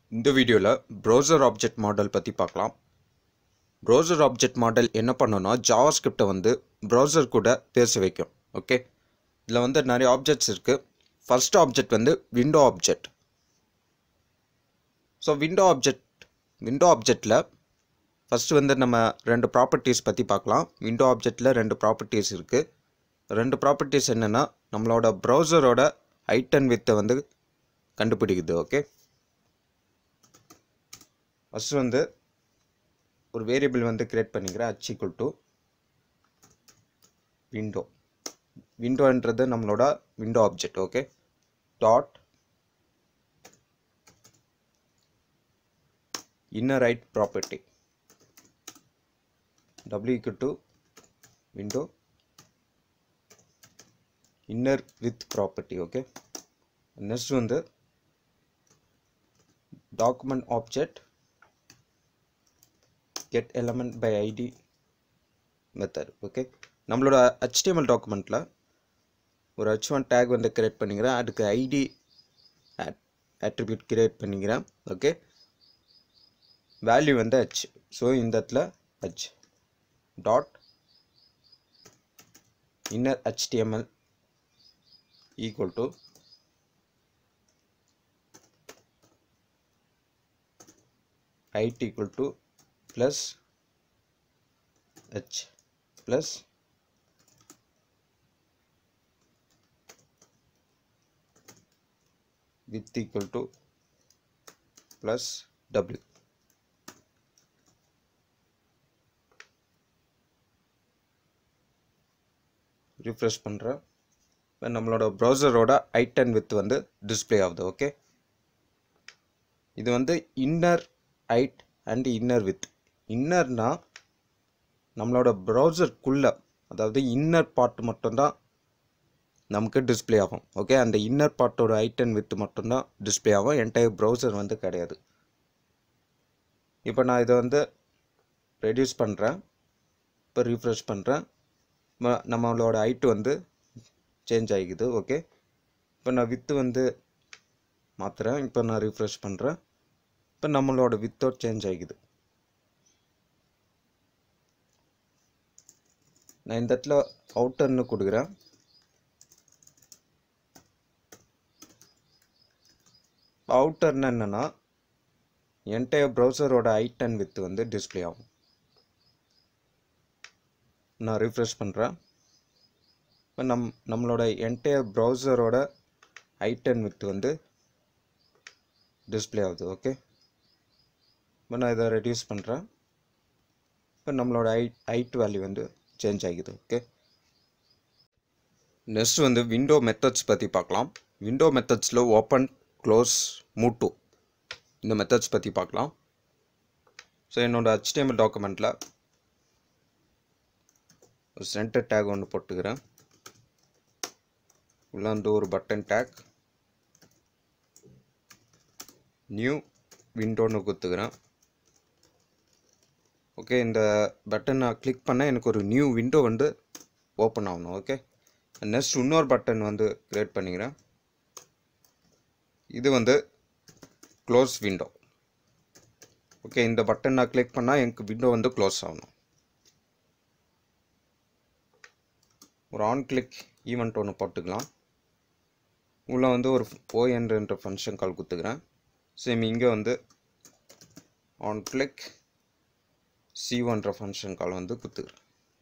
இந்த வீடியோவில் browser object model பற்றி பார்க்கலாம் ப்ரௌசர் ஆப்ஜெக்ட் மாடல் என்ன பண்ணுன்னா ஜாவாஸ்கிரிப்டை வந்து ப்ரௌசர் கூட பேச வைக்கும் ஓகே இதில் வந்து நிறைய ஆப்ஜெக்ட்ஸ் இருக்குது ஃபர்ஸ்ட் ஆப்ஜெக்ட் வந்து window object so window object window ஆப்ஜெக்டில் ஃபஸ்ட்டு வந்து நம்ம ரெண்டு ப்ராப்பர்ட்டிஸ் பற்றி பார்க்கலாம் விண்டோ ஆப்ஜெக்டில் ரெண்டு ப்ராப்பர்ட்டிஸ் இருக்குது ரெண்டு ப்ராப்பர்ட்டிஸ் என்னென்னா நம்மளோட ப்ரௌசரோட ஹைட் அண்ட் வித்தை வந்து கண்டுபிடிக்குது ஓகே ஃபஸ்ட்டு வந்து ஒரு வேரியபிள் வந்து கிரியேட் பண்ணிக்கிறேன் ஹச் ஈக்குவல் டு விண்டோ விண்டோன்றது நம்மளோட window object okay dot inner right property w equal to window inner with property okay next வந்து document object get element by id method okay நம்மளோட HTML டாக்குமெண்ட்டில் ஒரு H one tag வந்து create பண்ணிக்கிறேன் அதுக்கு ID attribute create பண்ணிக்கிறேன் okay value வந்து H so இந்த இடத்துல H dot inner HTML equal to height equal to plus h plus width equal to plus w refresh பண்ணுறேன் இப்போ நம்மளோட ப்ரௌசரோட ஹைட் அண்ட் வித் வந்து டிஸ்பிளே ஆகுது ஓகே இது வந்து inner height and inner width இன்னர்னா நம்மளோட ப்ரௌசருக்குள்ளே அதாவது இன்னர் பார்ட் மட்டும்தான் நமக்கு டிஸ்பிளே ஆகும் ஓகே அந்த இன்னர் பார்ட்டோட ஹைட் அண்ட் வித் மட்டும்தான் டிஸ்பிளே ஆகும் என்டையர் ப்ரௌசர் வந்து கிடையாது இப்போ நான் இதை வந்து ரெடியூஸ் பண்ணுறேன் இப்போ ரீஃப்ரெஷ் பண்ணுறேன் நம்மளோட ஹைட்டு வந்து சேஞ்ச் ஆகிக்குது ஓகே இப்போ நான் வித்து வந்து மாற்றுறேன் இப்போ நான் ரீஃப்ரெஷ் பண்ணுறேன் இப்போ நம்மளோட வித்தோ சேஞ்ச் ஆகிக்குது நான் இந்த இடத்துல அவுட்டர்னு கொடுக்குறேன் அவுட்டர்னு என்னென்னா என்டையர் ப்ரௌசரோட ஹைட் அண்ட் வித் வந்து டிஸ்பிளே ஆகும் நான் ரிஃப்ரெஷ் பண்ணுறேன் இப்போ நம் நம்மளோட என்டையர் ப்ரௌசரோட ஹைட் அண்ட் வித் வந்து டிஸ்பிளே ஆகுது ஓகே இப்போ நான் இதை ரெடியூஸ் பண்ணுறேன் இப்போ நம்மளோட ஹைட் ஹைட் வேல்யூ வந்து சேஞ்ச் ஆகிக்குது ஓகே நெக்ஸ்ட் வந்து விண்டோ மெத்தட்ஸ் பற்றி பார்க்கலாம் விண்டோ மெத்தட்ஸில் ஓப்பன் க்ளோஸ் மூட்டு இந்த மெத்தட்ஸ் பற்றி பார்க்கலாம் ஸோ என்னோடய ஹெச்டிஎம்எல் டாக்குமெண்ட்டில் ஒரு சென்டர் டேக் ஒன்று போட்டுக்கிறேன் உள்ள வந்து ஒரு பட்டன் டேக் நியூ விண்டோன்னு கொடுத்துக்கிறேன் ஓகே இந்த பட்டன் நான் கிளிக் பண்ணால் எனக்கு ஒரு நியூ விண்டோ வந்து ஓப்பன் ஆகணும் ஓகே நெக்ஸ்ட் இன்னொரு பட்டன் வந்து க்ரியேட் பண்ணிக்கிறேன் இது வந்து க்ளோஸ் விண்டோ ஓகே இந்த பட்டன் நான் கிளிக் பண்ணால் எனக்கு விண்டோ வந்து க்ளோஸ் ஆகணும் ஒரு ஆன் கிளிக் ஈவெண்ட் ஒன்று போட்டுக்கலாம் உள்ள வந்து ஒரு ஓஎன்ன்ற ஃபங்க்ஷன் கால் கொடுத்துக்கிறேன் சேம் இங்கே வந்து ஆன் கிளிக் சி ஒன்ற ஃபங்க்ஷன் கால் வந்து கொடுத்துக்கிறேன்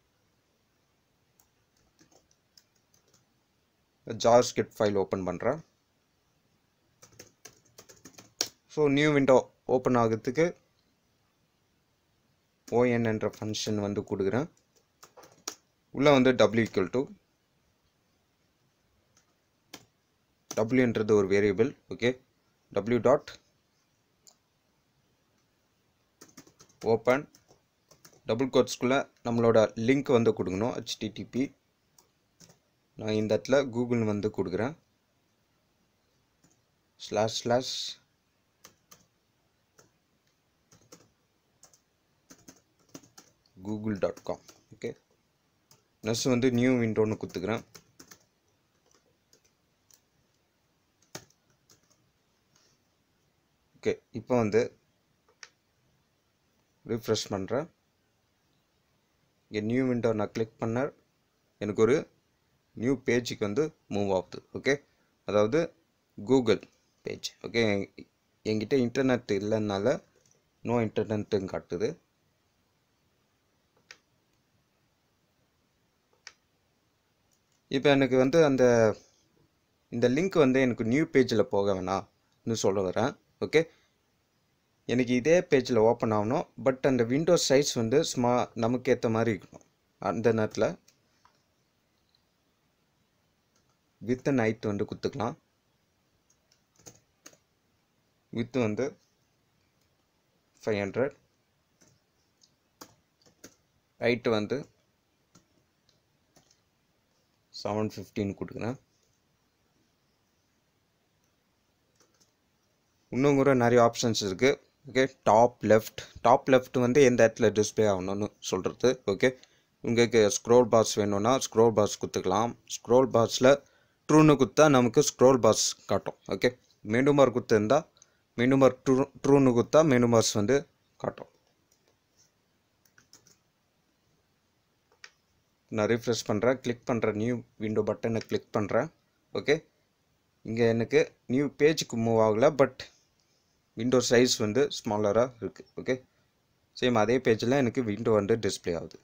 ஜார் ஸ்கிரிப்ட் ஃபைல் ஓப்பன் பண்ணுறேன் ஸோ நியூ விண்டோ ஓப்பன் ஆகிறதுக்கு ஓஎன் என்ற ஃபங்க்ஷன் வந்து கொடுக்குறேன் உள்ளே வந்து டபிள்யூ ஈக்குவல் டு டபிள்யூன்றது ஒரு variable okay W dot open double கோட்ஸ்குள்ளே நம்மளோட லிங்க் வந்து கொடுக்கணும் ஹெச்டிடிபி நான் இந்த இடத்துல கூகுள் வந்து கொடுக்குறேன் slash slash Google dot com okay next வந்து நியூ விண்டோன்னு கொடுத்துக்கிறேன் ஓகே இப்போ வந்து ரிஃப்ரெஷ் பண்ணுறேன் இங்கே நியூ விண்டோ நான் கிளிக் பண்ண எனக்கு ஒரு நியூ பேஜுக்கு வந்து மூவ் ஆகுது ஓகே அதாவது கூகுள் பேஜ் ஓகே என்கிட்ட இன்டர்நெட் இல்லைனால நோ இன்டர்நெட்டுன்னு காட்டுது இப்போ எனக்கு வந்து அந்த இந்த லிங்க் வந்து எனக்கு நியூ பேஜில் போக வேணாம்னு சொல்ல வரேன் ஓகே எனக்கு இதே பேஜில் ஓப்பன் ஆகணும் பட் அந்த விண்டோ சைஸ் வந்து ஸ்மா நமக்கு ஏற்ற மாதிரி இருக்கணும் அந்த நேரத்தில் வித் அண்ட் ஹைட் வந்து கொடுத்துக்கலாம் வித் வந்து ஃபைவ் ஹண்ட்ரட் ஹைட்டு வந்து செவன் ஃபிஃப்டின் கொடுக்குறேன் இன்னும் கூட நிறைய ஆப்ஷன்ஸ் இருக்குது okay top left top left வந்து எந்த இடத்துல டிஸ்பிளே ஆகணும்னு சொல்கிறது ஓகே உங்களுக்கு ஸ்க்ரோல் பாக்ஸ் வேணும்னா ஸ்க்ரோல் பாக்ஸ் கொடுத்துக்கலாம் ஸ்க்ரோல் பாக்ஸில் ட்ரூன்னு கொடுத்தா நமக்கு ஸ்க்ரோல் பாக்ஸ் காட்டும் ஓகே மெனு பார் கொடுத்துருந்தா மெனு பார் ட்ரூ ட்ரூன்னு கொடுத்தா மெனு பாக்ஸ் வந்து காட்டும் நான் ரீஃப்ரெஷ் பண்ணுறேன் கிளிக் பண்ணுறேன் நியூ விண்டோ பட்டனை கிளிக் பண்ணுறேன் ஓகே இங்கே எனக்கு நியூ பேஜுக்கு மூவ் ஆகலை பட் விண்டோ சைஸ் வந்து ஸ்மாலராக இருக்குது ஓகே சேம் அதே பேஜில் எனக்கு விண்டோ வந்து டிஸ்பிளே ஆகுது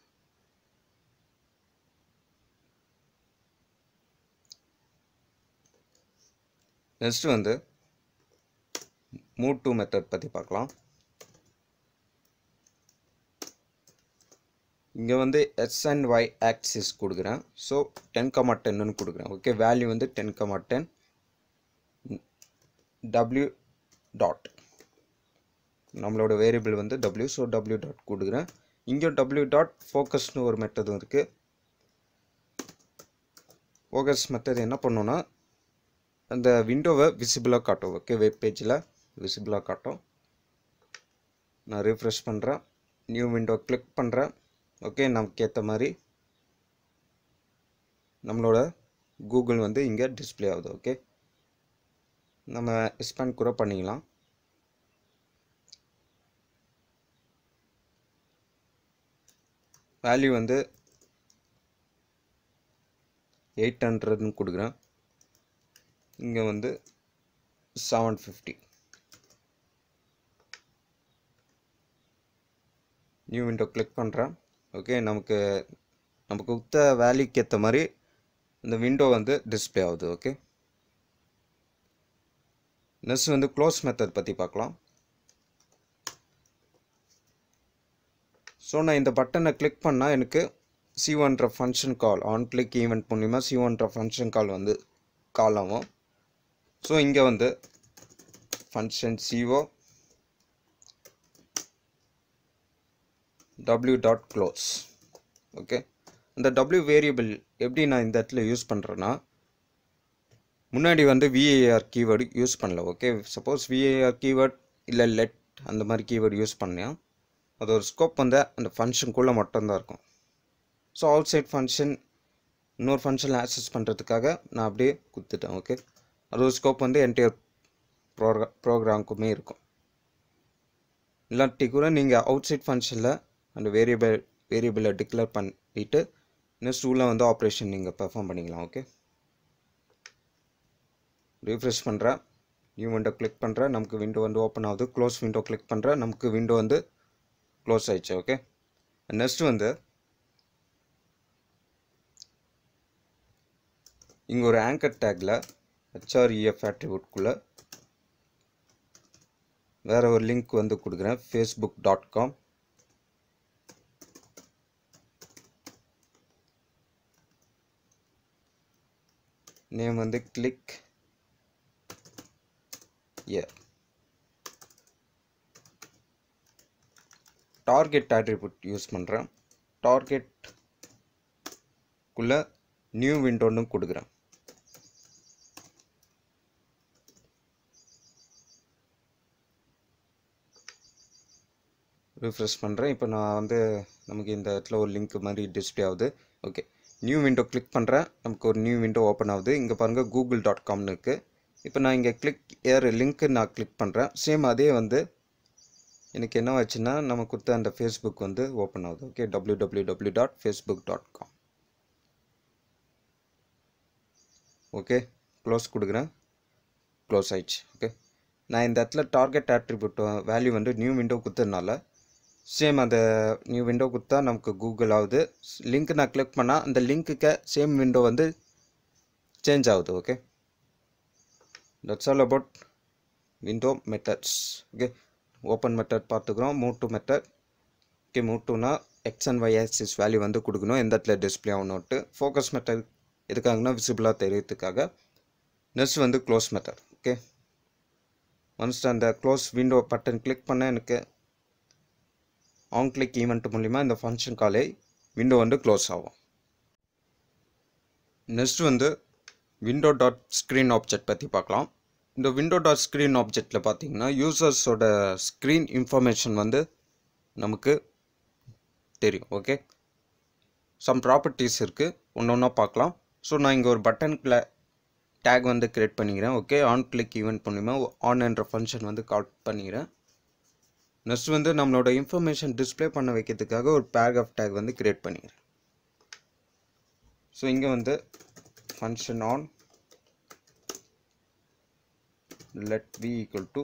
நெக்ஸ்ட் வந்து மூவ் டு மெத்தட் பற்றி பார்க்கலாம் இங்கே வந்து எஸ் அண்ட் ஒய் ஆக்சிஸ் கொடுக்குறேன் ஸோ டென் கமா டென்னு கொடுக்குறேன் ஓகே வேல்யூ வந்து ten comma ten W dot நம்மளோட வேரியபிள் வந்து டபிள்யூ ஸோ டபிள்யூ டாட் கொடுக்குறேன் இங்கே டபிள்யூ டாட் ஃபோக்கஸ்னு ஒரு மெத்தடும் இருக்குது ஃபோக்கஸ் மெத்தட் என்ன பண்ணோன்னா அந்த விண்டோவை விசிபிளாக காட்டும் ஓகே வெப் பேஜில் விசிபிளாக காட்டும் நான் ரீஃப்ரெஷ் பண்ணுறேன் நியூ விண்டோ கிளிக் பண்ணுறேன் ஓகே நமக்கு ஏற்ற மாதிரி நம்மளோட கூகுள் வந்து இங்கே டிஸ்பிளே ஆகுது ஓகே நம்ம எக்ஸ்பேண்ட் கூட பண்ணிக்கலாம் வேல்யூ வந்து எயிட் ஹண்ட்ரட்னு கொடுக்குறேன் இங்கே வந்து seven fifty new window click பண்ணுறேன் ஓகே நமக்கு நமக்கு கொடுத்த வேல்யூக்கு ஏற்ற மாதிரி இந்த விண்டோ வந்து டிஸ்பிளே ஆகுது ஓகே நெக்ஸ்ட் வந்து க்ளோஸ் மெத்தட் பற்றி பார்க்கலாம் ஸோ நான் இந்த பட்டனை கிளிக் பண்ணால் எனக்கு சி ஒன்ற function call on click event மூலிமா சி ஒன்ற ஃபங்க்ஷன் கால் வந்து கால் ஆகும் ஸோ இங்கே வந்து function CO W dot close okay இந்த டபிள்யூ வேரியபிள் எப்படி நான் இந்த இடத்துல யூஸ் பண்ணுறேன்னா முன்னாடி வந்து விஏஆர் கீவேர்டு யூஸ் பண்ணல ஓகே சப்போஸ் விஏஆர் கீவேர்ட் இல்லை லெட் அந்த மாதிரி கீவேர்டு யூஸ் பண்ணேன் அது ஒரு ஸ்கோப் வந்து அந்த ஃபங்க்ஷனுக்குள்ளே மட்டும்தான் இருக்கும் ஸோ அவுட் சைட் ஃபங்க்ஷன் இன்னொரு ஃபங்க்ஷனில் ஆக்சஸ் பண்ணுறதுக்காக நான் அப்படியே கொடுத்துட்டேன் ஓகே அது ஒரு ஸ்கோப் வந்து என்டையர் ப்ரோக்ரா ப்ரோக்ராமுக்குமே இருக்கும் இல்லாட்டி கூட நீங்கள் அவுட் சைட் ஃபங்க்ஷனில் அந்த வேரியபிள் வேரியபிளை டிக்ளேர் பண்ணிவிட்டு நெக்ஸ்ட் உள்ள வந்து ஆப்ரேஷன் நீங்கள் பெர்ஃபார்ம் பண்ணிக்கலாம் ஓகே ரீஃப்ரெஷ் பண்ணுறேன் நியூ விண்டோ கிளிக் பண்ணுறேன் நமக்கு விண்டோ வந்து ஓப்பன் ஆகுது க்ளோஸ் விண்டோ கிளிக் பண்ணுறேன் நமக்கு விண்டோ வந்து க்ளோஸ் ஆயிடுச்சு ஓகே நெக்ஸ்ட் வந்து இங்கே ஒரு ஆங்கர் டேக்கில் ஹெச்ஆர்இஎஃப் ஆட்ரிபியூட்குள்ளே வேறு ஒரு லிங்க் வந்து கொடுக்குறேன் ஃபேஸ்புக் டாட் காம் நேம் வந்து click here target attribute use பண்ணுறேன் டார்கெட் குள்ளே நியூ விண்டோன்னு கொடுக்குறேன் ரிஃப்ரெஷ் பண்ணுறேன் இப்போ நான் வந்து நமக்கு இந்த இடத்துல ஒரு லிங்க் மாதிரி டிஸ்பிளே ஆகுது ஓகே நியூ விண்டோ கிளிக் பண்ணுறேன் நமக்கு ஒரு நியூ விண்டோ ஓப்பன் ஆகுது இங்கே பாருங்கள் கூகுள் டாட் காம்னு இருக்குது இப்போ நான் இங்கே கிளிக் ஏர் லிங்க்கு நான் கிளிக் பண்ணுறேன் சேம் அதே வந்து எனக்கு என்ன ஆச்சுன்னா நம்ம கொடுத்த அந்த ஃபேஸ்புக் வந்து ஓப்பன் ஆகுது okay W W W dot Facebook dot com okay close கொடுக்குறேன் க்ளோஸ் ஆயிடுச்சு ஓகே நான் இந்த இடத்துல டார்கெட் ஆட்ரிபியூட் வேல்யூ வந்து நியூ விண்டோ கொடுத்ததுனால சேம் அந்த நியூ விண்டோ கொடுத்தா நமக்கு கூகுள் ஆகுது லிங்க் நான் கிளிக் பண்ணால் அந்த லிங்க்குக்கு சேம் விண்டோ வந்து சேஞ்ச் ஆகுது okay that's all about window methods okay open method பார்த்துக்குறோம் move to method okay move டுனா X and Y axis value வந்து கொடுக்கணும் எந்த இடத்துல டிஸ்பிளே ஆகணும்ட்டு ஃபோக்கஸ் மெத்தட் எதுக்காகனா விசிபிளாக தெரியறதுக்காக நெக்ஸ்ட் வந்து க்ளோஸ் மெத்தட் ஓகே ஒன்ஸ் அந்த க்ளோஸ் விண்டோ பட்டன் கிளிக் பண்ண எனக்கு ஆன் கிளிக் ஈவெண்ட் மூலிமா இந்த ஃபங்க்ஷன் காலே விண்டோ வந்து க்ளோஸ் ஆகும் நெக்ஸ்ட் வந்து விண்டோ டாட் ஸ்க்ரீன் ஆப்ஜெக்ட் பற்றி பார்க்கலாம் இந்த விண்டோ டாட் ஸ்க்ரீன் ஆப்ஜெக்டில் பார்த்தீங்கன்னா யூசர்ஸோட ஸ்க்ரீன் இன்ஃபர்மேஷன் வந்து நமக்கு தெரியும் ஓகே சம் ப்ராப்பர்ட்டிஸ் இருக்குது ஒன்று ஒன்றா பார்க்கலாம் ஸோ நான் இங்கே ஒரு பட்டனுக்குள்ள டேக் வந்து க்ரியேட் பண்ணிக்கிறேன் ஓகே ஆன் கிளிக் ஈவெண்ட் மூலிமா ஆன் என்ற ஃபங்க்ஷன் வந்து கால் பண்ணிக்கிறேன் நெக்ஸ்ட் வந்து நம்மளோட இன்ஃபர்மேஷன் டிஸ்ப்ளே பண்ண வைக்கிறதுக்காக ஒரு பேராகிராஃப் டேக் வந்து க்ரியேட் பண்ணிக்கிறேன் ஸோ இங்கே வந்து function on let v equal to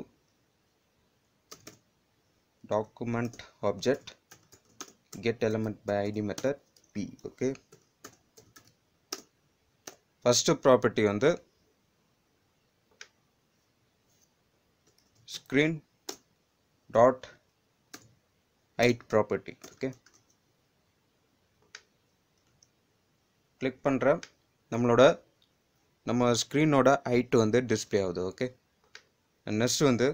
document object get element by id method p okay first property வந்து screen dot height property okay click பண்ணுறேன் நம்மளோட நம்ம ஸ்க்ரீனோட ஹைட்டு வந்து டிஸ்பிளே ஆகுது ஓகே நெக்ஸ்ட் வந்து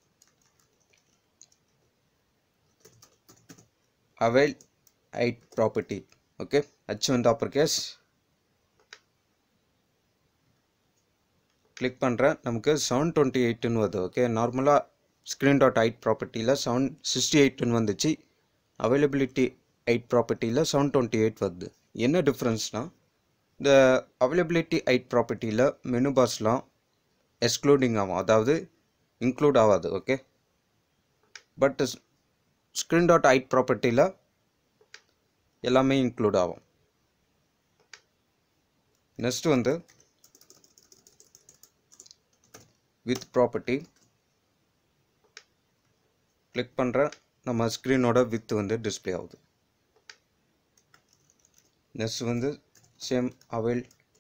avail height property okay H வந்து upper case click பண்ணுறேன் நமக்கு செவன் டுவெண்ட்டி எயிட்டுன்னு வருது ஓகே நார்மலாக ஸ்க்ரீன் டாட் ஹைட் ப்ராப்பர்ட்டியில் செவன் சிக்ஸ்டி எயிட்டுன்னு வந்துச்சு அவைலபிலிட்டி ஹைட் ப்ராப்பர்ட்டியில் செவன் டுவெண்ட்டி எயிட் வருது என்ன டிஃப்ரென்ஸ்னால் இந்த அவைலபிலிட்டி ஹைட் ப்ராப்பர்ட்டியில் மெனு பாஸ்லாம் எக்ஸ்க்ளூடிங் ஆகும் அதாவது இன்க்ளூட் ஆகாது okay but screen dot height ப்ராப்பர்ட்டியில் எல்லாமே இன்க்ளூட் ஆகும் நெக்ஸ்ட் வந்து வித் ப்ராப்பர்ட்டி கிளிக் பண்ணுற நம்ம ஸ்க்ரீனோட வித் வந்து டிஸ்பிளே ஆகுது நெக்ஸ்ட் வந்து same avail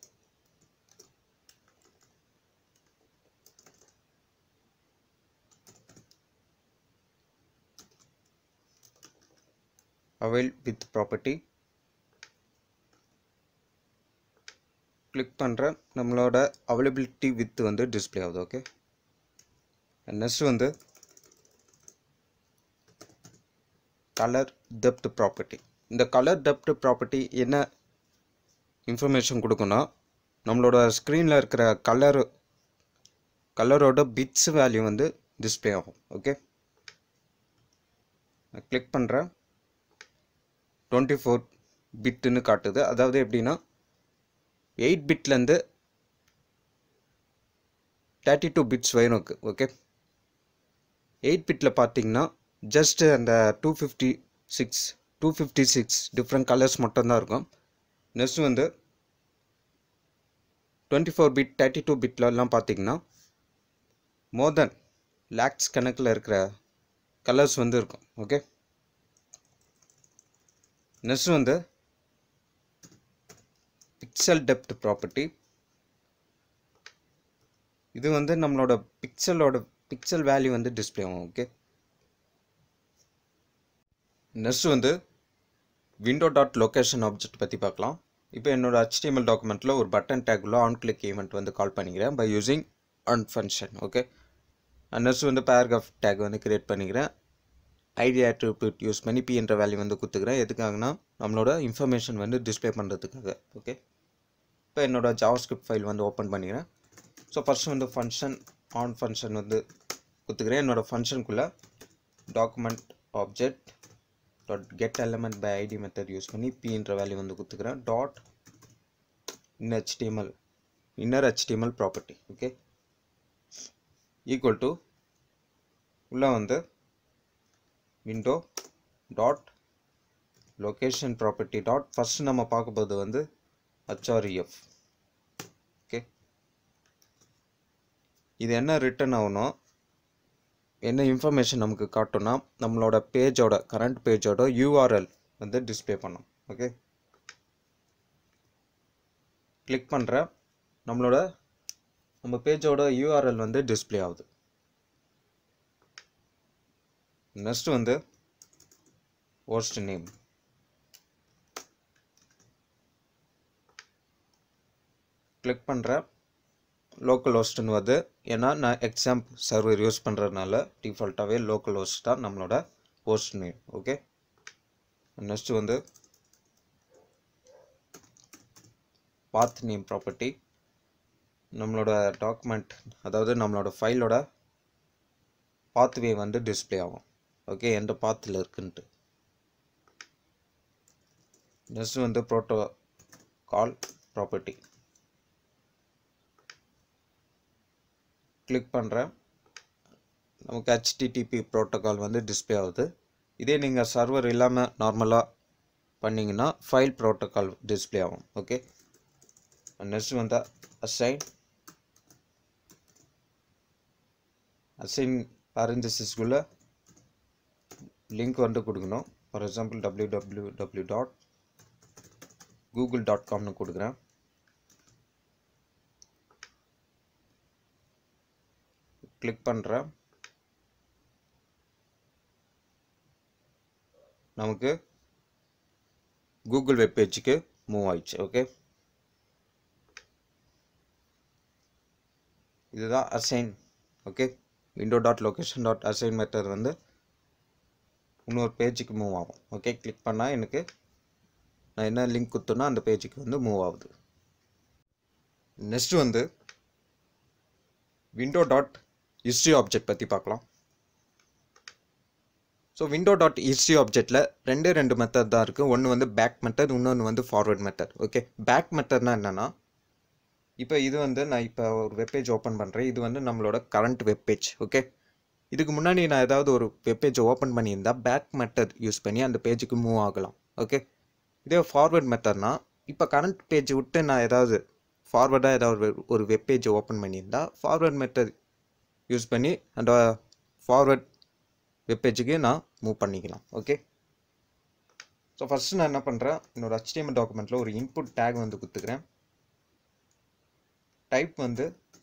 avail width property click பண்ணுற நம்மளோட அவைலபிலிட்டி வித் வந்து டிஸ்பிளே ஆகுது ஓகே நெக்ஸ்ட் வந்து கலர் டெப்த் ப்ராப்பர்ட்டி இந்த கலர் டெப்த் ப்ராப்பர்ட்டி என்ன இன்ஃபர்மேஷன் கொடுக்குன்னா நம்மளோட ஸ்க்ரீனில் இருக்கிற கலர் கலரோட பிட்ஸ் வேல்யூ வந்து டிஸ்பிளே ஆகும் ஓகே கிளிக் பண்ணுறேன் டுவெண்ட்டி ஃபோர் பிட்டுன்னு காட்டுது அதாவது எப்படின்னா எயிட் பிட்லேருந்து தேர்ட்டி டூ பிட்ஸ் வரும் ஓகே எயிட் பிட்டில் பார்த்தீங்கன்னா ஜஸ்ட் அந்த two fifty six two fifty six different colours மட்டும்தான் இருக்கும் நெக்ஸ்ட் வந்து twenty four bit thirty two பிட்லலாம் பார்த்தீங்கன்னா மோர் தென் லேக்ஸ் கணக்கில் இருக்கிற கலர்ஸ் வந்து இருக்கும் ஓகே நெக்ஸ்ட் வந்து பிக்சல் டெப்த் ப்ராப்பர்ட்டி இது வந்து நம்மளோட பிக்சலோட பிக்சல் வேல்யூ வந்து டிஸ்பிளே ஆகும் ஓகே நெக்ஸ்ட் வந்து விண்டோ டாட் லொக்கேஷன் ஆப்ஜெக்ட் பற்றி பார்க்கலாம் இப்போ என்னோட ஹெச்டிஎம்எல் டாக்குமெண்ட்டில் ஒரு பட்டன் டேக்குள்ள ஆன் கிளிக் ஈவெண்ட் வந்து கால் பண்ணிக்கிறேன் by using on function okay next வந்து பேராகிராஃப் டேக் வந்து கிரியேட் பண்ணிக்கிறேன் ஐடி ஆட்ரிபியூட் யூஸ் பண்ணி பி என்ற வேல்யூ வந்து கொடுத்துக்கிறேன் எதுக்காகனா நம்மளோட இன்ஃபர்மேஷன் வந்து டிஸ்பிளே பண்ணுறதுக்காக ஓகே இப்போ என்னோட ஜாவாஸ்கிரிப்ட் ஃபைல் வந்து ஓப்பன் பண்ணிக்கிறேன் ஸோ ஃபஸ்ட்டு வந்து ஃபங்க்ஷன் ஆன் ஃபங்க்ஷன் வந்து கொடுத்துக்கிறேன் என்னோடய ஃபங்க்ஷனுக்குள்ளே document object dot get element by ID method use பண்ணி பின்ற வேல்யூ வந்து கொடுத்துக்கிறேன் dot inner HTML inner HTML property okay equal to உள்ளே வந்து window dot location property dot first நம்ம பார்க்க போகிறது வந்து ஹச்ஆர்இஎஃப் ஓகே இது என்ன ரிட்டர்ன் ஆகணும் என்ன இன்ஃபர்மேஷன் நமக்கு காட்டும்னா நம்மளோட பேஜோட கரண்ட் பேஜோட யூஆர்எல் வந்து டிஸ்ப்ளே பண்ணும் ஓகே கிளிக் பண்ணுற நம்மளோட நம்ம பேஜோட யூஆர்எல் வந்து டிஸ்ப்ளே ஆகுது நெக்ஸ்ட் வந்து ஹோஸ்ட் நேம் கிளிக் பண்ணுற லோக்கல் ஹோஸ்ட்னு வருது ஏன்னா நான் எக்ஸாம் சர்வர் யூஸ் பண்ணுறதுனால டிஃபால்ட்டாகவே லோக்கல் ஹோஸ்ட் தான் நம்மளோட ஹோஸ்ட் நேம் ஓகே நெக்ஸ்ட் வந்து பாத் நேம் ப்ராப்பர்ட்டி நம்மளோட டாக்குமெண்ட் அதாவது நம்மளோட ஃபைலோட பாத்வே வந்து டிஸ்ப்ளே ஆகும் ஓகே எந்த பாத்தில் இருக்குன்ட்டு நெக்ஸ்ட் வந்து ப்ரோட்டோ கால் ப்ராப்பர்ட்டி கிளிக் பண்ணுறேன் நமக்கு ஹெச்டிடிபி ப்ரோட்டோகால் வந்து டிஸ்ப்ளே ஆகுது இதே நீங்கள் சர்வர் இல்லாமல் நார்மலாக பண்ணிங்கன்னா ஃபைல் ப்ரோட்டோகால் டிஸ்ப்ளே ஆகும் ஓகே நெக்ஸ்ட் வந்து அசைன் அசைன் பாரந்தசிஸ்குள்ளே லிங்க் வந்து கொடுக்கணும் for example W W W dot Google dot காம்னு கொடுக்குறேன் கிளிக் பண்ணுறேன் நமக்கு கூகுள் வெப் பேஜுக்கு மூவ் ஆயிடுச்சு ஓகே இதுதான் assign okay window dot location dot assign method வந்து இன்னொரு பேஜுக்கு மூவ் ஆகும் ஓகே கிளிக் பண்ணால் எனக்கு நான் என்ன லிங்க் குத்துனா அந்த பேஜுக்கு வந்து மூவ் ஆகுது நெக்ஸ்ட் வந்து விண்டோ டாட் ஹிஸ்ட்ரி ஆப்ஜெக்ட் பற்றி பார்க்கலாம் ஸோ விண்டோ டாட் ஹிஸ்ட்ரி ஆப்ஜெக்டில் ரெண்டே ரெண்டு மெத்தட் தான் இருக்குது ஒன்று வந்து பேக் மெத்தட் இன்னொன்று வந்து ஃபார்வர்ட் மெத்தட் ஓகே பேக் மெத்தட்னா என்னென்னா இப்போ இது வந்து நான் இப்போ ஒரு வெப்பேஜ் ஓப்பன் பண்ணுறேன் இது வந்து நம்மளோட கரண்ட் வெப்பேஜ் ஓகே இதுக்கு முன்னாடி நான் ஏதாவது ஒரு வெப்பேஜ் ஓப்பன் பண்ணியிருந்தா பேக் மெத்தட் யூஸ் பண்ணி அந்த பேஜுக்கு மூவ் ஆகலாம் ஓகே இதே ஃபார்வர்ட் மெத்தட்னா இப்போ கரண்ட் பேஜ் விட்டு நான் ஏதாவது ஃபார்வர்டாக ஏதாவது ஒரு வெப்பேஜ் ஓப்பன் பண்ணியிருந்தா ஃபார்வர்ட் மெத்தட் யூஸ் பண்ணி அந்த ஃபார்வர்ட் வெப்பேஜுக்கு நான் மூவ் பண்ணிக்கலாம் ஓகே ஸோ ஃபஸ்ட்டு நான் என்ன பண்ணுறேன் என்னோடய ஹெச்டிஎம்எல் டாக்குமெண்ட்டில் ஒரு இன்புட் டேக் வந்து கொடுத்துக்கிறேன் டைப் வந்து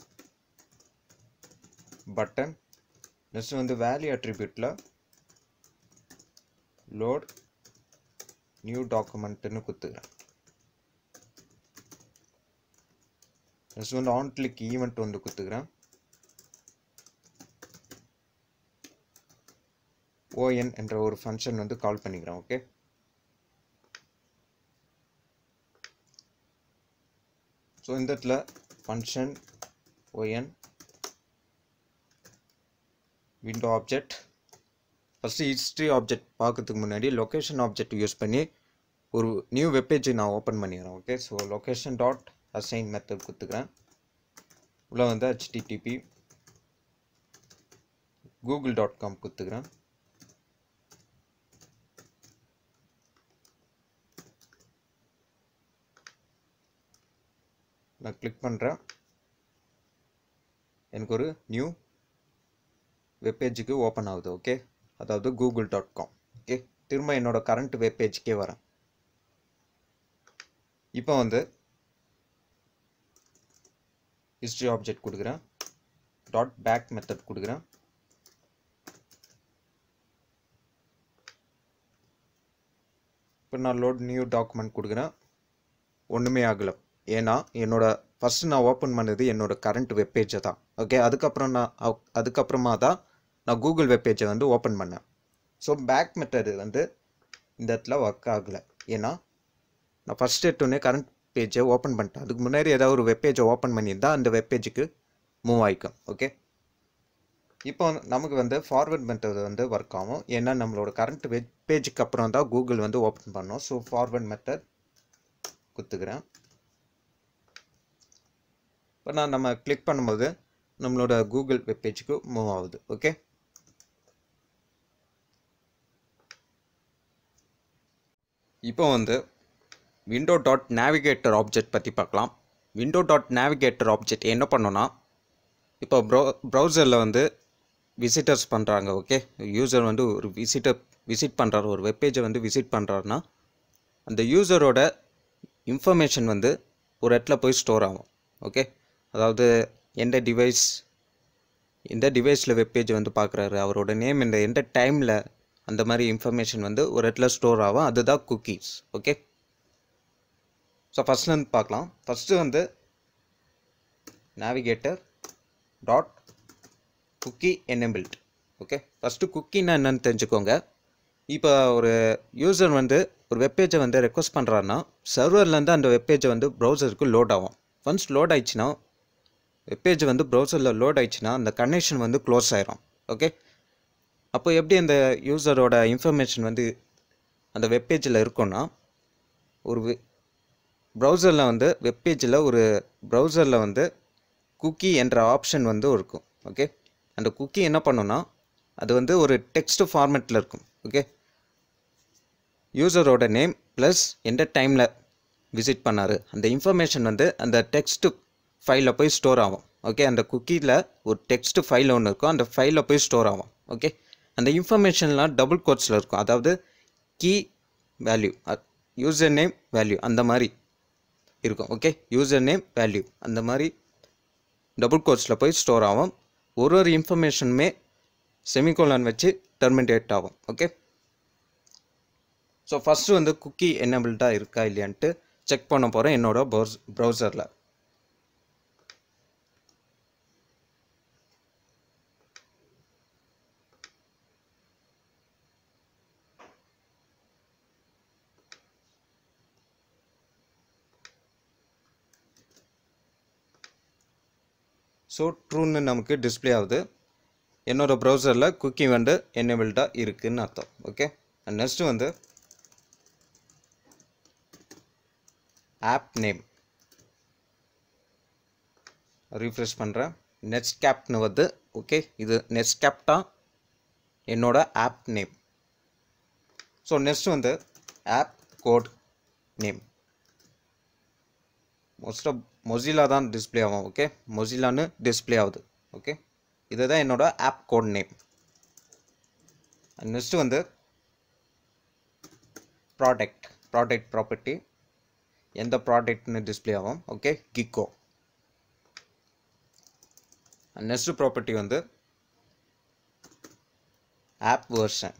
பட்டன் நெக்ஸ்ட் வந்து வேல்யூ அட்ரிபியூட்டில் லோட் நியூ டாக்குமெண்ட்டுன்னு கொடுத்துக்கிறேன் நெக்ஸ்ட் வந்து ஆன் கிளிக் ஈவெண்ட் வந்து கொடுத்துக்கிறேன் ஓஎன் என்ற ஒரு ஃபங்க்ஷன் வந்து கால் பண்ணிக்கிறேன் ஓகே ஸோ இந்த இடத்துல function on window object first history object பார்க்கறதுக்கு முன்னாடி லொக்கேஷன் ஆப்ஜெக்ட் யூஸ் பண்ணி ஒரு நியூ வெப்பேஜ் நான் ஓப்பன் பண்ணிக்கிறேன் okay so location dot assign method கொடுத்துக்கிறேன் உள்ள வந்து ஹெச்டிடிபி கூகுள் டாட் காம் கொடுத்துக்கிறேன் நான் கிளிக் பண்ணுறேன் எனக்கு ஒரு நியூ வெப்பேஜுக்கு ஓப்பன் ஆகுது ஓகே அதாவது கூகுள் டாட் காம் ஓகே திரும்ப என்னோட கரண்ட் வெப்பேஜுக்கே வரேன் இப்போ வந்து ஹிஸ்ட்ரி ஆப்ஜெக்ட் கொடுக்குறேன் டாட் பேக் மெத்தட் கொடுக்குறேன் இப்போ நான் லோட் நியூ டாக்குமெண்ட் கொடுக்குறேன் ஒன்றுமே ஆகலை ஏன்னா என்னோட ஃபஸ்ட்டு நான் ஓப்பன் பண்ணது என்னோட கரண்ட் வெப்பேஜை தான் ஓகே அதுக்கப்புறம் நான் அவ்- அதுக்கப்புறமா தான் நான் கூகுள் வெப்பேஜை வந்து ஓப்பன் பண்ணேன் ஸோ பேக் மெத்தடு வந்து இந்த இடத்துல ஒர்க் ஆகலை ஏன்னா நான் ஃபஸ்ட் எடுத்தோடனே கரண்ட் பேஜை ஓப்பன் பண்ணிட்டேன் அதுக்கு முன்னாடி ஏதாவது ஒரு வெப்பேஜை ஓப்பன் பண்ணியிருந்தா அந்த வெப்பேஜுக்கு மூவ் ஆகிக்கும் ஓகே இப்போ நமக்கு வந்து ஃபார்வர்ட் மெத்தட் வந்து ஒர்க் ஆகும் ஏன்னா நம்மளோட கரண்ட் வெப் பேஜுக்கு அப்புறம் தான் கூகுள் வந்து ஓப்பன் பண்ணோம் ஸோ ஃபார்வர்ட் மெத்தட் கொடுத்துக்கிறேன் இப்போ நான் நம்ம கிளிக் பண்ணும்போது நம்மளோட கூகுள் வெப்பேஜுக்கு மூவ் ஆகுது ஓகே இப்போ வந்து விண்டோ டாட் நேவிகேட்டர் ஆப்ஜெக்ட் பற்றி பார்க்கலாம் விண்டோ டாட் நேவிகேட்டர் ஆப்ஜெக்ட் என்ன பண்ணோன்னா இப்போ ப்ரௌ ப்ரௌசரில் வந்து விசிட்டர்ஸ் பண்ணுறாங்க ஓகே யூசர் வந்து ஒரு விசிட்டர் விசிட் பண்ணுறாரு ஒரு வெப்பேஜை வந்து விசிட் பண்ணுறாருன்னா அந்த யூசரோட இன்ஃபர்மேஷன் வந்து ஒரு இடத்துல போய் ஸ்டோர் ஆகும் ஓகே அதாவது எந்த டிவைஸ் எந்த டிவைஸில் வெப்பேஜ் வந்து பார்க்குறாரு அவரோட நேம் இந்த எந்த டைமில் அந்த மாதிரி இன்ஃபர்மேஷன் வந்து ஒரு இடத்துல ஸ்டோர் ஆகும் அதுதான் குக்கீஸ் ஓகே ஸோ ஃபஸ்ட்லேருந்து பார்க்கலாம் ஃபஸ்ட்டு வந்து navigator dot cookie enabled okay first குக்கின்னா என்னன்னு தெரிஞ்சுக்கோங்க இப்போ ஒரு யூசர் வந்து ஒரு வெப்பேஜை வந்து ரெக்வஸ்ட் பண்ணுறாருன்னா சர்வர்லேருந்து அந்த வெப்பேஜை வந்து ப்ரௌசருக்கு லோட் ஆகும் ஒன்ஸ் லோட் ஆயிடுச்சுன்னா வெப்பேஜ் வந்து ப்ரௌசரில் லோட் ஆயிடுச்சுன்னா அந்த கனெக்ஷன் வந்து க்ளோஸ் ஆயிரும் ஓகே அப்போ எப்படி அந்த யூசரோட இன்ஃபர்மேஷன் வந்து அந்த வெப்பேஜில் இருக்கும்னா ஒரு ப்ரௌசரில் வந்து வெப்பேஜில் ஒரு ப்ரௌசரில் வந்து குக்கி என்ற ஆப்ஷன் வந்து இருக்கும் ஓகே அந்த குக்கி என்ன பண்ணுன்னா அது வந்து ஒரு டெக்ஸ்ட் ஃபார்மேட்டில் இருக்கும் ஓகே யூசரோட நேம் ப்ளஸ் எந்த டைமில் விசிட் பண்ணார் அந்த இன்ஃபர்மேஷன் வந்து அந்த டெக்ஸ்ட் ஃபைலில் போய் ஸ்டோர் ஆகும் ஓகே அந்த குக்கியில் ஒரு டெக்ஸ்ட் ஃபைல் ஒன்று இருக்கும் அந்த ஃபைலில் போய் ஸ்டோர் ஆகும் ஓகே அந்த இன்ஃபர்மேஷன்லாம் டபுள் கோட்ஸில் இருக்கும் அதாவது key value user name value அந்த மாதிரி இருக்கும் ஓகே யூசர் நேம் வேல்யூ அந்த மாதிரி டபுள் கோட்ஸில் போய் ஸ்டோர் ஆகும் ஒரு ஒரு இன்ஃபர்மேஷனுமே செமிகோலான் வச்சு டெர்மினேட் ஆகும் ஓகே ஸோ ஃபஸ்ட்டு வந்து குக்கி என்னபிள்டாக இருக்கா இல்லையான்ட்டு செக் பண்ண போகிறேன் என்னோட ப்ரௌஸ் ப்ரௌசரில் ஸோ ட்ரூன்னு நமக்கு டிஸ்பிளே ஆகுது என்னோடய ப்ரௌசரில் குக்கி வந்து என்னபிள்டாக இருக்குதுன்னு அர்த்தம் ஓகே நெக்ஸ்ட்டு வந்து ஆப் நேம் ரீஃப்ரெஷ் பண்ணுறேன் நெட்ஸ் கேப்னு வந்து ஓகே இது நெட்ஸ் கேப்டா என்னோட ஆப் நேம் ஸோ நெக்ஸ்ட் வந்து ஆப் கோட் நேம் மோஸ்ட்டாக மொசிலா தான் டிஸ்பிளே ஆகும் ஓகே மொசிலான்னு டிஸ்பிளே ஆகுது ஓகே இதுதான் என்னோட ஆப் கோட் நேம் நெக்ஸ்ட் வந்து ப்ராடக்ட் ப்ராடக்ட் ப்ராப்பர்ட்டி எந்த ப்ராடக்ட்னு டிஸ்பிளே ஆகும் ஓகே கிக்கோ நெக்ஸ்ட் ப்ராப்பர்ட்டி வந்து ஆப் வேர்ஷன்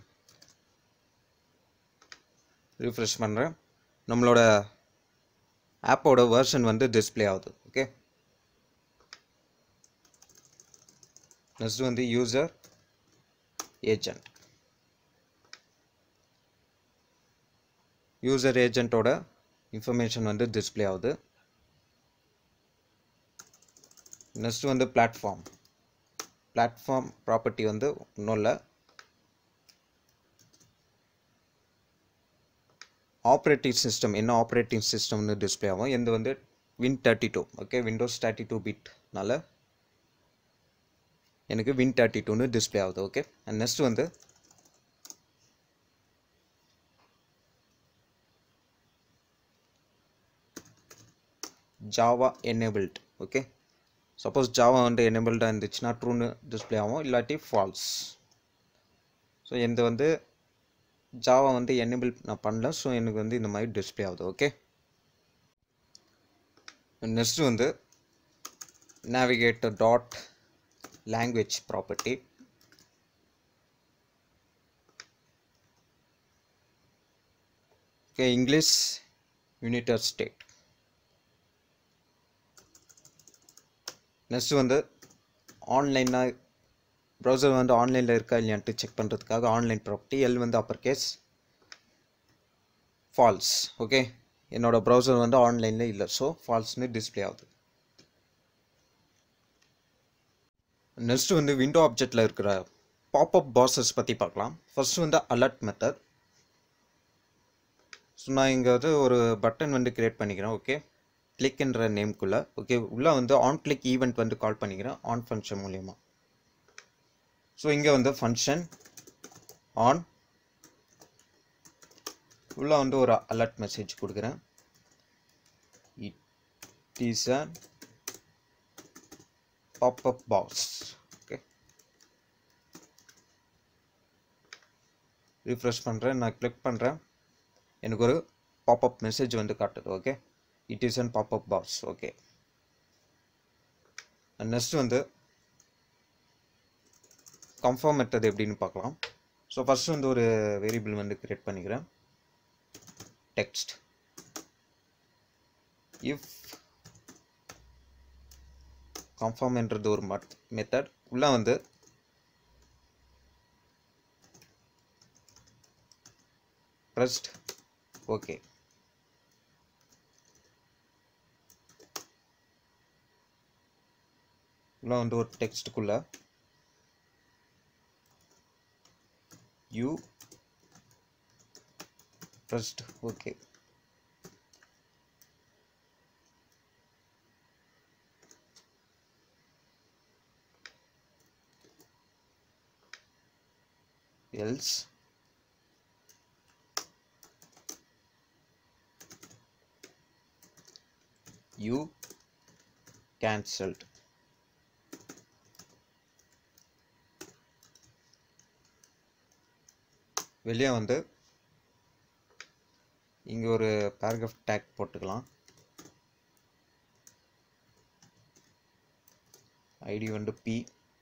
ரிஃப்ரெஷ் பண்ணுறேன் நம்மளோட ஆப்போட வேர்ஷன் வந்து டிஸ்பிளே ஆகுது ஓகே நெக்ஸ்ட் வந்து யூசர் ஏஜென்ட் யூசர் ஏஜென்ட்டோட இன்ஃபர்மேஷன் வந்து டிஸ்பிளே ஆகுது நெக்ஸ்ட் வந்து பிளாட்ஃபார்ம் பிளாட்ஃபார்ம் ப்ராப்பர்ட்டி வந்து ஒன்றும் இல்லை ஆப்ரேட்டிங் சிஸ்டம் என்ன ஆப்ரேட்டிங் சிஸ்டம்னு டிஸ்பிளே ஆகும் இது வந்து Win thirty two okay Windows thirty two பிட்னால எனக்கு வின் தேர்ட்டி டூன்னு டிஸ்பிளே ஆகுது ஓகே அண்ட் நெக்ஸ்ட் வந்து Java enabled okay suppose Java வந்து எனேபிள்டாக இருந்துச்சுன்னா ட்ரூன்னு டிஸ்பிளே ஆகும் இல்லாட்டி ஃபால்ஸ் ஸோ எந்த வந்து ஜாவா வந்து எனேபிள் நான் பண்ணல ஸோ எனக்கு வந்து இந்த மாதிரி டிஸ்பிளே ஆகுது ஓகே நெக்ஸ்ட் வந்து navigator dot language property okay English united state next வந்து ஆன்லைனாக ப்ரௌசர் வந்து ஆன்லைனில் இருக்கா இல்லையான்ட்டு செக் பண்ணுறதுக்காக ஆன்லைன் ப்ராப்பர்ட்டி எல் வந்து அப்பர் கேஸ் ஃபால்ஸ் ஓகே என்னோடய ப்ரௌசர் வந்து ஆன்லைனில் இல்லை ஸோ ஃபால்ஸ்னு டிஸ்பிளே ஆகுது நெக்ஸ்ட் வந்து விண்டோ ஆப்ஜெக்டில் இருக்கிற பாப்அப் பாசஸ் பற்றி பார்க்கலாம் ஃபர்ஸ்ட் வந்து அலர்ட் மெத்தட் ஸோ நான் இங்கே வந்து ஒரு பட்டன் வந்து க்ரியேட் பண்ணிக்கிறேன் ஓகே கிளிக்ன்ற நேம்குள்ளே ஓகே உள்ளே வந்து ஆன் கிளிக் ஈவெண்ட் வந்து கால் பண்ணிக்கிறேன் ஆன் ஃபங்க்ஷன் மூலியமாக ஸோ இங்கே வந்து ஃபங்க்ஷன் ஆன் உள்ளே வந்து ஒரு அலர்ட் மெசேஜ் கொடுக்குறேன் it is a popup box okay refresh பண்ணுறேன் நான் கிளிக் பண்ணுறேன் எனக்கு ஒரு பாப்அப் மெசேஜ் வந்து காட்டுது okay it is an popup box okay next வந்து கன்ஃபார்ம் மெத்தட் எப்படின்னு பார்க்கலாம் ஸோ ஃபஸ்ட் வந்து ஒரு வேரியபிள் வந்து கிரியேட் பண்ணிக்கிறேன் டெக்ஸ்ட் இஃப் கன்ஃபார்ம்ன்றது ஒரு மத் மெத்தட் உள்ள வந்து ப்ரெஸ்ட் ஓகே உள்ள வந்து ஒரு டெக்ஸ்ட்டுக்குள்ள you pressed okay else you cancelled வெளியே வந்து இங்கே ஒரு பேராகிராஃப் டேக் போட்டுக்கலாம் ஐடி வந்து பி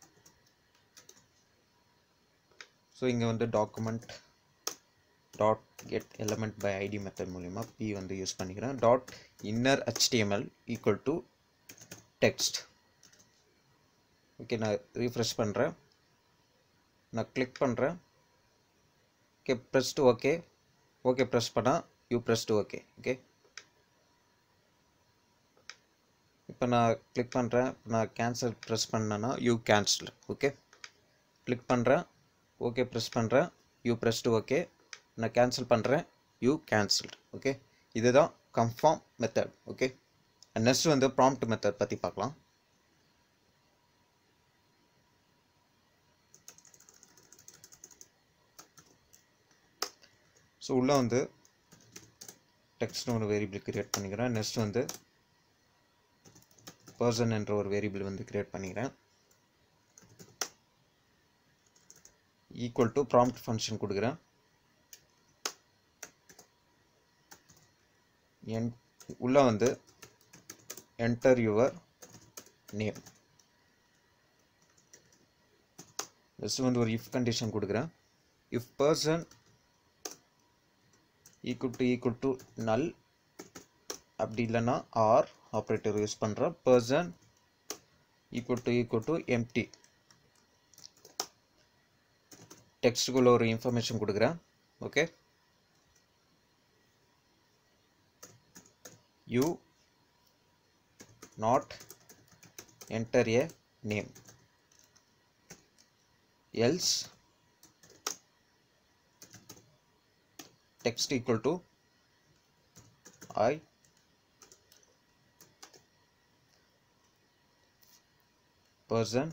ஸோ இங்கே வந்து document dot get element by ID method மூலிமா பி வந்து யூஸ் பண்ணிக்கிறேன் dot inner HTML equal to text okay நான் ரீஃப்ரெஷ் பண்ணுறேன் நான் கிளிக் பண்ணுறேன் okay pressed okay okay press பண்ணால் யூ ப்ரெஸ்டு ஓகே ஓகே இப்போ நான் கிளிக் பண்ணுறேன் நான் கேன்சல் ப்ரெஸ் பண்ணேன்னா யூ கேன்சல் ஓகே கிளிக் பண்ணுறேன் ஓகே ப்ரெஸ் பண்ணுறேன் யூ ப்ரெஸ்டு ஓகே நான் கேன்சல் பண்ணுறேன் யூ கேன்சல்டு ஓகே இதுதான் கன்ஃபார்ம் மெத்தட் ஓகே நெக்ஸ்ட் வந்து ப்ராம்ப்ட் மெத்தட் பற்றி பார்க்கலாம் ஸோ உள்ளே வந்து டெக்ஸ்ட்னு ஒரு வேரியபிள் கிரியேட் பண்ணிக்கிறேன் நெக்ஸ்ட் வந்து பர்சன் என்ற ஒரு வேரியபிள் வந்து கிரியேட் பண்ணிக்கிறேன் ஈக்குவல் டு ப்ராம்ப்ட் ஃபங்க்ஷன் கொடுக்குறேன் என் உள்ளே வந்து என்டர் யுவர் நேம் நெக்ஸ்ட் வந்து ஒரு இஃப் கண்டிஷன் கொடுக்குறேன் if person equal to equal to null அப்படி இல்லைன்னா ஆர் ஆப்ரேட்டர் யூஸ் பண்ணுறேன் person equal to equal to empty டெக்ஸ்ட்டுக்குள்ள ஒரு இன்ஃபர்மேஷன் கொடுக்குறேன் okay you not enter a name else text equal to i person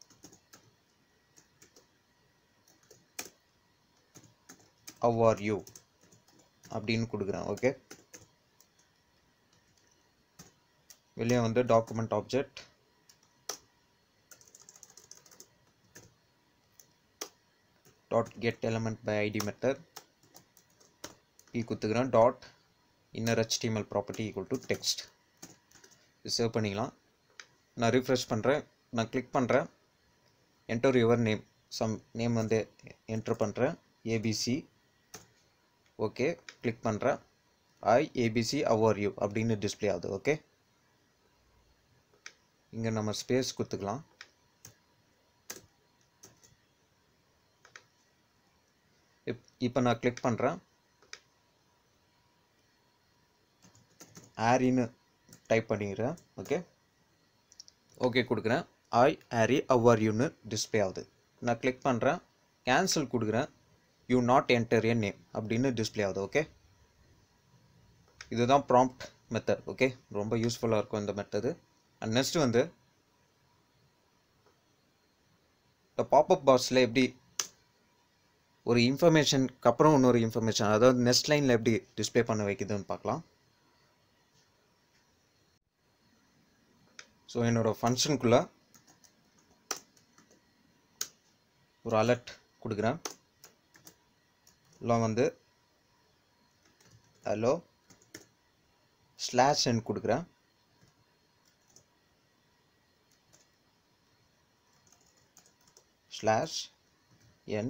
how are you அப்படின்னு கொடுக்குறேன் okay வெளியே வந்து document object dot get element by ID method P குத்துக்கிறேன் dot inner HTML property equal to text இது save பண்ணிக்கலாம் நான் refresh பண்ணுறேன் நான் கிளிக் பண்ணுறேன் enter your name some name வந்து என்டர் பண்ணுறேன் ஏபிசி ஓகே கிளிக் பண்ணுறேன் ஐ ஏபிசி அவர் யூ அப்படின்னு டிஸ்பிளே ஆகுது ஓகே இங்கே நம்ம ஸ்பேஸ் கொடுத்துக்கலாம் இப் இப்போ நான் கிளிக் பண்ணுறேன் ஆரின்னு டைப் பண்ணிக்கிறேன் ஓகே ஓகே கொடுக்குறேன் ஐ ஆரி அவர் யூன்னு டிஸ்பிளே ஆகுது நான் கிளிக் பண்ணுறேன் கேன்சல் கொடுக்குறேன் you not enter a name அப்படின்னு டிஸ்பிளே ஆகுது ஓகே இதுதான் ப்ராம்ப்ட் மெத்தட் ஓகே ரொம்ப யூஸ்ஃபுல்லாக இருக்கும் இந்த மெத்தடு அண்ட் நெக்ஸ்ட் வந்து இந்த பாப்அப் பாக்ஸில் எப்படி ஒரு இன்ஃபர்மேஷனுக்கு அப்புறம் இன்னொரு இன்ஃபர்மேஷன் அதாவது நெக்ஸ்ட் லைனில் எப்படி டிஸ்ப்ளே பண்ண வைக்குதுன்னு பார்க்கலாம் ஸோ என்னோட ஃபங்க்ஷனுக்குள்ளே ஒரு அலர்ட் கொடுக்குறேன் எல்லாம் வந்து ஹலோ ஸ்லாஷ் என் கொடுக்குறேன் ஸ்லாஷ் என்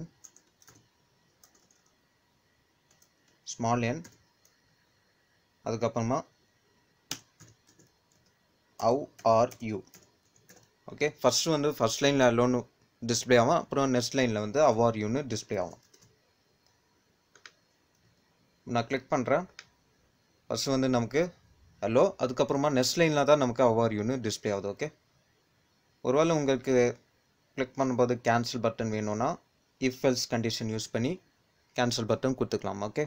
ஸ்மால் என் அதுக்கப்புறமா how are you okay first வந்து ஃபஸ்ட் லைனில் லோனு டிஸ்பிளே ஆகும் அப்புறம் நெக்ஸ்ட் லைனில் வந்து ஹவ் ஆர் யூன்னு டிஸ்பிளே ஆகும் நான் கிளிக் பண்ணுறேன் ஃபஸ்ட்டு வந்து நமக்கு ஹலோ அதுக்கப்புறமா நெக்ஸ்ட் லைனில் தான் நமக்கு ஹவ் ஆர் யூன்னு டிஸ்பிளே ஆகுது ஓகே ஒருவேளை உங்களுக்கு கிளிக் பண்ணும்போது கேன்சல் பட்டன் வேணும்னா இஃப் எல்ஸ் கண்டிஷன் யூஸ் பண்ணி கேன்சல் பட்டன் கொடுத்துக்கலாம் ஓகே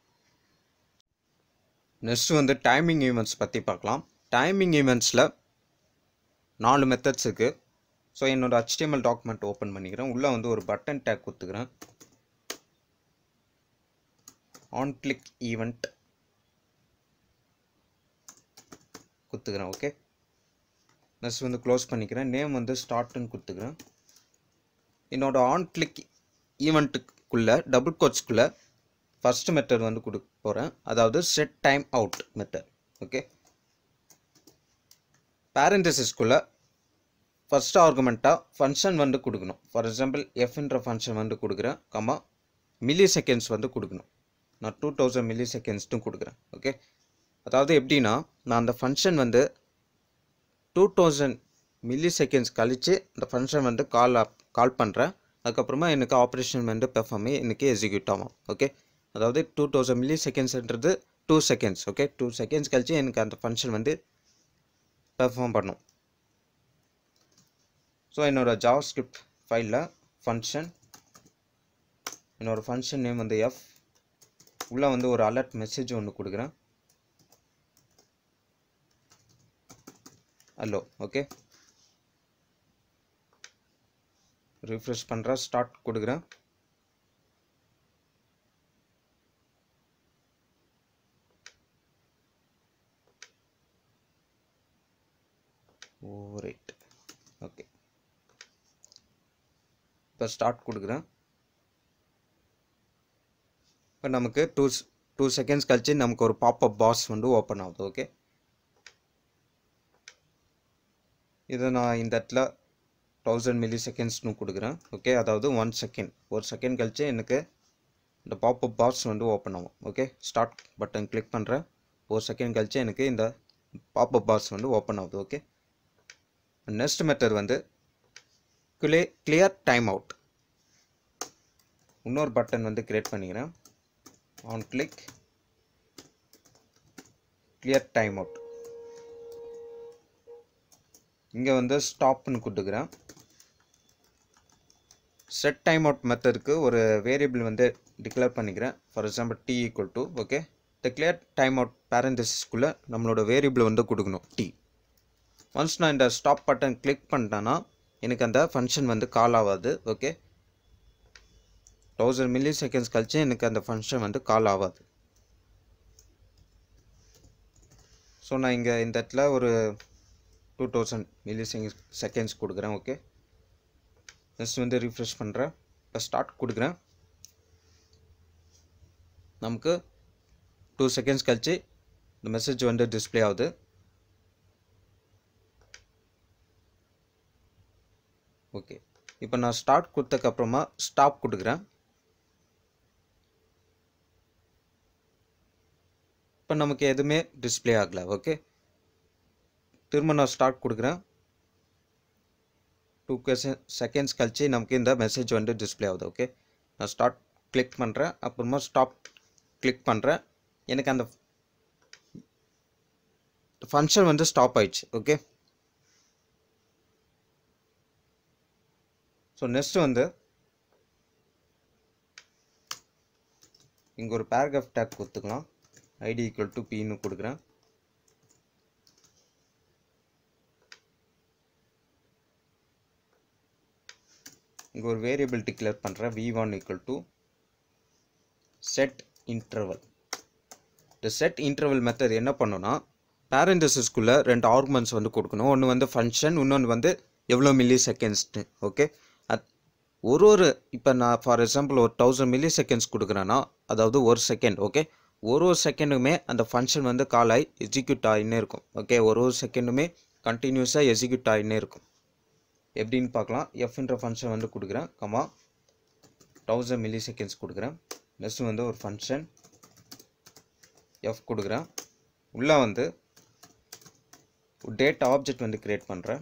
நெக்ஸ்ட் வந்து டைமிங் ஈவெண்ட்ஸ் பற்றி பார்க்கலாம் டைமிங் ஈவெண்ட்ஸில் நாலு மெத்தட்ஸ் இருக்குது ஸோ என்னோடய HTML டாக்குமெண்ட் ஓப்பன் பண்ணிக்கிறேன் உள்ளே வந்து ஒரு பட்டன் டேக் கொடுத்துக்கிறேன் ஆன் கிளிக் ஈவெண்ட் கொடுத்துக்கிறேன் ஓகே நெக்ஸ்ட் வந்து க்ளோஸ் பண்ணிக்கிறேன் நேம் வந்து ஸ்டார்ட்னு கொடுத்துக்கிறேன் என்னோட ஆன் கிளிக் ஈவெண்ட்டுக்குள்ளே டபுள் கோட்ஸ்க்குள்ளே ஃபஸ்ட் மெத்தட் வந்து கொடுக்க போகிறேன் அதாவது set time out method okay பேரண்டசிஸ்குள்ளே ஃபஸ்ட் ஆர்குமெண்ட்டாக ஃபங்க்ஷன் வந்து கொடுக்கணும் ஃபார் எக்ஸாம்பிள் எஃப்ன்ற ஃபங்க்ஷன் வந்து கொடுக்குறேன் கம்மா மில்லி செகண்ட்ஸ் வந்து கொடுக்கணும் நான் டூ தௌசண்ட் மில்லி செகண்ட்ஸ்ட்டும் கொடுக்குறேன் ஓகே அதாவது எப்படின்னா நான் அந்த ஃபங்க்ஷன் வந்து டூ தௌசண்ட் மில்லி செகண்ட்ஸ் கழித்து அந்த ஃபங்க்ஷன் வந்து கால் கால் பண்ணுறேன் அதுக்கப்புறமா எனக்கு ஆப்ரேஷன் வந்து பெர்ஃபார்மே எனக்கு எக்ஸிக்யூட் ஆகும் ஓகே அதாவது டூ தௌசண்ட் மில்லி செகண்ட்ஸ்ன்றது two seconds okay two seconds கழிச்சு எனக்கு அந்த ஃபங்க்ஷன் வந்து பெர்ஃபார்ம் பண்ணும் ஸோ என்னோடய ஜாவா ஸ்கிரிப்ட் ஃபைலில் ஃபங்க்ஷன் என்னோடய ஃபங்க்ஷன் நேம் வந்து எஃப் உள்ளே வந்து ஒரு அலர்ட் மெசேஜ் ஒன்று கொடுக்குறேன் ஹலோ ஓகே ரிஃப்ரெஷ் பண்ணுறேன் ஸ்டார்ட் கொடுக்குறேன் ஓ ரைட் ஓகே இப்போ ஸ்டார்ட் கொடுக்குறேன் இப்போ நமக்கு டூ டூ செகண்ட்ஸ் கழிச்சு நமக்கு ஒரு பாப்அப் பாஸ் வந்து ஓப்பன் ஆகுது ஓகே இதை நான் இந்த இடத்துல தௌசண்ட் மில்லி செகண்ட்ஸ்னு கொடுக்குறேன் ஓகே அதாவது ஒன் செகண்ட் ஒரு செகண்ட் கழிச்சு எனக்கு இந்த பாப்அப் பாக்ஸ் வந்து ஓப்பன் ஆகும் ஓகே ஸ்டார்ட் பட்டன் கிளிக் பண்ணுறேன் ஒரு செகண்ட் கழிச்சு எனக்கு இந்த பாப்அப் பாக்ஸ் வந்து ஓப்பன் ஆகுது ஓகே நெக்ஸ்ட் மெத்தட் வந்து கிளே கிளியர் டைம் அவுட் இன்னொரு பட்டன் வந்து கிரியேட் பண்ணிக்கிறேன் on click clear time out இங்கே வந்து ஸ்டாப்னு கொடுத்துக்கிறேன் செட் டைம் அவுட் மெத்தடுக்கு ஒரு வேரியபிள் வந்து டிக்ளேர் பண்ணிக்கிறேன் for example T equal to okay இந்த கிளியர் டைம் அவுட் பேரண்டிஸ்குள்ளே நம்மளோட வேரியபிள் வந்து கொடுக்கணும் டி ஒன்ஸ் நான் இந்த ஸ்டாப் பட்டன் கிளிக் பண்ணிட்டேன்னா எனக்கு அந்த ஃபங்க்ஷன் வந்து கால் ஆகாது ஓகே தௌசண்ட் மில்லி செகண்ட்ஸ் கழிச்சு எனக்கு அந்த ஃபங்க்ஷன் வந்து கால் ஆகாது ஸோ நான் இங்கே இந்த இடத்துல ஒரு டூ தௌசண்ட் மில்லி செகண்ட்ஸ் கொடுக்குறேன் ஓகே நெக்ஸ்ட் வந்து ரிஃப்ரெஷ் பண்ணுறேன் இப்போ ஸ்டார்ட் கொடுக்குறேன் நமக்கு டூ செகண்ட்ஸ் கழிச்சு இந்த மெசேஜ் வந்து டிஸ்ப்ளே ஆகுது ஓகே இப்போ நான் ஸ்டார்ட் கொடுத்ததுக்கப்புறமா ஸ்டாப் கொடுக்குறேன் இப்போ நமக்கு எதுவுமே டிஸ்ப்ளே ஆகலை ஓகே திரும்ப நான் ஸ்டார்ட் கொடுக்குறேன் டூ செகண்ட்ஸ் கழிச்சு நமக்கு இந்த மெசேஜ் வந்து டிஸ்ப்ளே ஆகுது ஓகே நான் ஸ்டார்ட் கிளிக் பண்ணுறேன் அப்புறமா ஸ்டாப் கிளிக் பண்ணுறேன் எனக்கு அந்த ஃபங்க்ஷன் வந்து ஸ்டாப் ஆயிடுச்சு ஓகே ஸோ நெக்ஸ்ட் வந்து இங்கே ஒரு பேராகிராஃப் டேக் கொடுத்துக்கலாம் ஐடி ஈக்குவல் டு பின்னு கொடுக்குறேன் இங்கே ஒரு வேரியபிள் டிக்ளேர் பண்ணுறேன் V one equal to set interval இந்த செட் இன்டர்வல் மெத்தட் என்ன பண்ணுன்னா பேரண்டசிஸ்குள்ளே ரெண்டு ஆர்குமெண்ட்ஸ் வந்து கொடுக்கணும் ஒன்று வந்து ஃபங்க்ஷன் இன்னொன்று வந்து எவ்வளோ மில்லி செகண்ட்ஸ்னு ஓகே அத் ஒரு ஒரு இப்போ நான் ஃபார் எக்ஸாம்பிள் ஒரு தௌசண்ட் மில்லி செகண்ட்ஸ் கொடுக்குறேன்னா அதாவது ஒரு செகண்ட் ஓகே ஒரு ஒரு செகண்டுமே அந்த ஃபங்க்ஷன் வந்து கால் ஆகி எக்ஸிக்யூட் ஆகினே இருக்கும் ஓகே ஒரு ஒரு செகண்டுமே கண்டினியூஸாக எக்ஸிக்யூட் ஆகினே இருக்கும் எப்படின்னு பார்க்கலாம் எஃப்ன்ற ஃபங்க்ஷன் வந்து கொடுக்குறேன் கமா தௌசண்ட் மில்லி செகண்ட்ஸ் கொடுக்குறேன் நெக்ஸ்ட் வந்து ஒரு ஃபங்க்ஷன் எஃப் கொடுக்குறேன் உள்ளே வந்து டேட் ஆப்ஜெக்ட் வந்து க்ரியேட் பண்ணுறேன்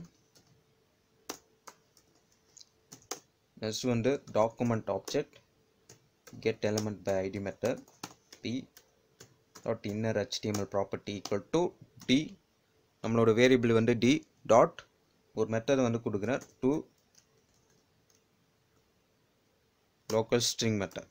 நெக்ஸ்ட் வந்து document object get element by ID method T dot inner HTML property equal to T நம்மளோட வேரியபிள் வந்து டி டாட் ஒரு மெத்தட் வந்து கொடுக்குறேன் டு லோக்கல் ஸ்ட்ரிங் மெத்தட்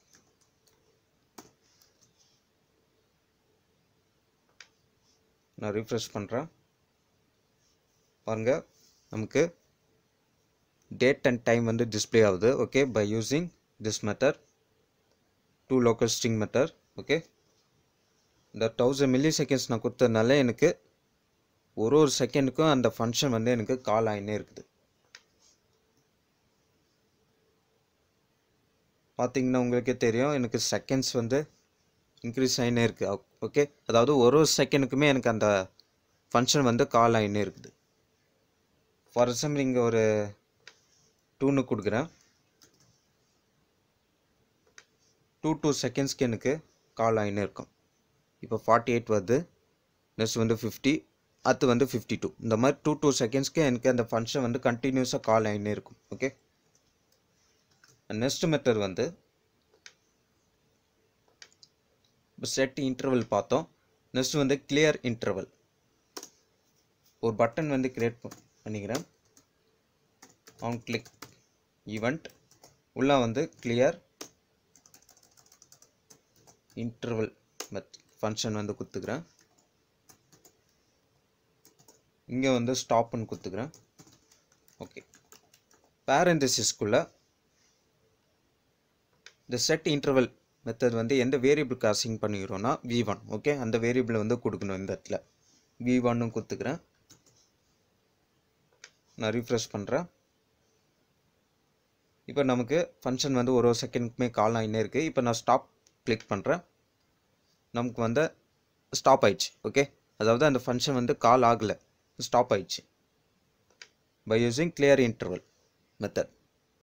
நான் ரிஃப்ரெஷ் பண்ணுறேன் பாருங்கள் நமக்கு டேட் அண்ட் டைம் வந்து டிஸ்பிளே ஆகுது okay by using this method to local string method okay இந்த தௌசண்ட் மில்லி செகண்ட்ஸ் நான் கொடுத்ததுனால எனக்கு ஒரு ஒரு செகண்டுக்கும் அந்த ஃபங்க்ஷன் வந்து எனக்கு கால் ஆகினே இருக்குது பார்த்தீங்கன்னா உங்களுக்கே தெரியும் எனக்கு செகண்ட்ஸ் வந்து இன்க்ரீஸ் ஆகினே இருக்குது ஓகே அதாவது ஒரு ஒரு செகண்டுக்குமே எனக்கு அந்த ஃபங்க்ஷன் வந்து கால் ஆகினே இருக்குது ஃபார் எக்ஸாம்பிள் இங்கே ஒரு டூன்னு கொடுக்குறேன் டூ டூ செகண்ட்ஸ்க்கு எனக்கு கால் ஆகினே இருக்கும் இப்போ ஃபார்ட்டி எயிட் வருது நெக்ஸ்ட் வந்து ஃபிஃப்டி அடுத்து வந்து ஃபிஃப்டி டூ இந்த மாதிரி டூ டூ செகண்ட்ஸ்க்கு எனக்கு அந்த ஃபங்க்ஷன் வந்து கண்டினியூஸாக கால் ஆகினே இருக்கும் ஓகே நெக்ஸ்ட் மெத்தட் வந்து இப்போ செட் இன்டர்வல் பார்த்தோம் நெக்ஸ்ட் வந்து கிளியர் இன்டர்வல் ஒரு பட்டன் வந்து கிரியேட் பண்ணிக்கிறேன் ஆன் கிளிக் ஈவெண்ட் உள்ளே வந்து கிளியர் இன்டர்வல் மெத் ஃபங்க்ஷன் வந்து கொடுத்துக்கிறேன் இங்கே வந்து ஸ்டாப்னு கொடுத்துக்கிறேன் ஓகே பேரண்டசிஸ்குள்ளே இந்த செட் இன்டர்வல் மெத்தட் வந்து எந்த வேரியபிளுக்கு அசைன் பண்ணிக்கிறோன்னா வி ஒன் ஓகே அந்த வேரியபிளை வந்து கொடுக்கணும் இந்த இடத்துல வி ஒன்னு கொடுத்துக்கிறேன் நான் ரீஃப்ரெஷ் பண்ணுறேன் இப்போ நமக்கு ஃபங்க்ஷன் வந்து ஒரு ஒரு செகண்ட்க்குமே கால் ஆகினே இருக்குது இப்போ நான் ஸ்டாப் கிளிக் பண்ணுறேன் நமக்கு வந்து ஸ்டாப் ஆயிடுச்சு ஓகே அதாவது அந்த ஃபங்க்ஷன் வந்து கால் ஆகலை ஸ்டாப் ஆயிடுச்சு by using clear interval method